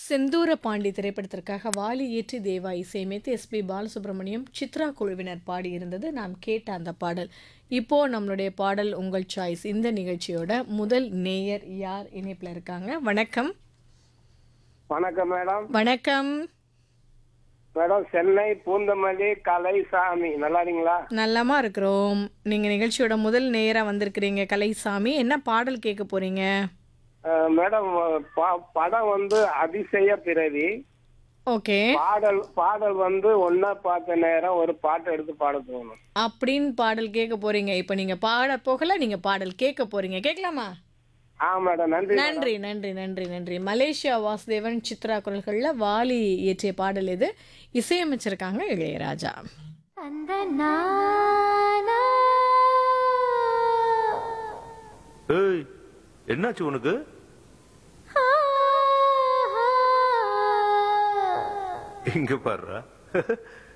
செந்தூர பாண்டி திரைப்படத்திற்காக வாலி இயற்றி தேவா இசையமைத்து எஸ்பி பாலசுப்ரமணியம் சித்ரா குழுவினர் பாடியிருந்தது நாம் கேட்ட அந்த பாடல் இப்போ நம்மளுடைய பாடல் உங்கள் சாய்ஸ் இந்த நிகழ்ச்சியோட முதல் நேயர் யார் இணைப்பில் இருக்காங்க வணக்கம் வணக்கம் மேடம் வணக்கம் மேடம் சென்னை பூந்தமல்லி கலைசாமி நல்லா இருக்கீங்களா நல்லமா இருக்கிறோம் நீங்க நிகழ்ச்சியோட முதல் நேயரா வந்திருக்கிறீங்க கலைசாமி என்ன பாடல் கேட்க போறீங்க அஹ், மேடம் ப- படம் வந்து அதிசய பிறவி ஓகே பாடல் பாடல் வந்து ஒன்னா பார்த்த நேரம் ஒரு பாட்டு எடுத்து பாட தோணும் அப்படின்னு பாடல் கேட்க போறீங்க இப்போ நீங்க பாட போகல நீங்க பாடல் கேட்க போறீங்க கேட்கலாமா ஆ மேடம் நன்றி நன்றி நன்றி நன்றி நன்றி மலேசியா வாசுதேவன் சித்ரா குரல்களில் வாலி இயற்றிய பாடல் இது இசையமைச்சிருக்காங்க இளையராஜா அந்த நானா ஏய் என்னாச்சு உனக்கு ஆ, ஆ. இங்க பாருடா